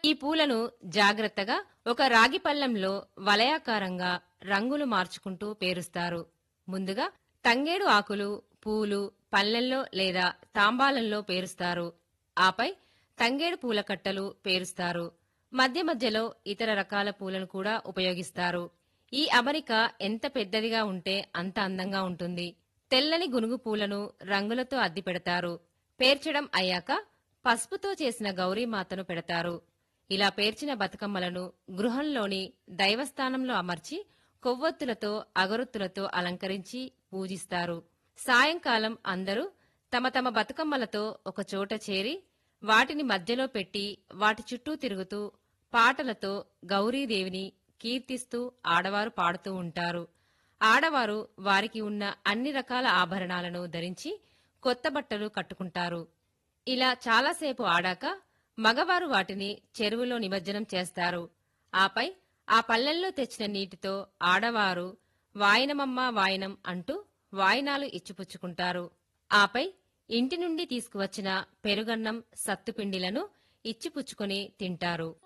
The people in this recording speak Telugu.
ఈ పూలను జాగ్రత్తగా ఒక రాగి పళ్ళెంలో వలయాకారంగా రంగులు మార్చుకుంటూ పేరుస్తారు ముందుగా తంగేడు ఆకులు పూలు పళ్ళెంలో లేదా తాంబాలంలో పేరుస్తారు ఆపై తంగేడు పూల కట్టలు పేరుస్తారు మధ్య మధ్యలో ఇతర రకాల పూలను కూడా ఉపయోగిస్తారు ఈ అమరిక ఎంత పెద్దదిగా ఉంటే అంత అందంగా ఉంటుంది తెల్లని గునుగు పూలను రంగులతో అద్ది పెడతారు పేర్చడం అయ్యాక పసుపుతో చేసిన గౌరీమాతను పెడతారు ఇలా పేర్చిన బతుకమ్మలను గృహంలోని దైవస్థానంలో అమర్చి కొవ్వొత్తులతో అగరొత్తులతో అలంకరించి పూజిస్తారు సాయంకాలం అందరూ తమ తమ బతుకమ్మలతో ఒక చోట చేరి వాటిని మధ్యలో పెట్టి వాటి చుట్టూ తిరుగుతూ పాటలతో గౌరీదేవిని కీర్తిస్తూ ఆడవారు పాడుతూ ఉంటారు ఆడవారు వారికి ఉన్న అన్ని రకాల ఆభరణాలను ధరించి కొత్త బట్టలు కట్టుకుంటారు ఇలా చాలాసేపు ఆడాక మగవారు వాటిని చెరువులో నిమజ్జనం చేస్తారు ఆపై ఆ పల్లెల్లో తెచ్చిన నీటితో ఆడవారు వాయనమమ్మ వాయనం అంటూ వాయినాలు ఇచ్చిపుచ్చుకుంటారు ఆపై ఇంటి నుండి తీసుకువచ్చిన పెరుగన్నం సత్తుపిండిలను ఇచ్చిపుచ్చుకొని తింటారు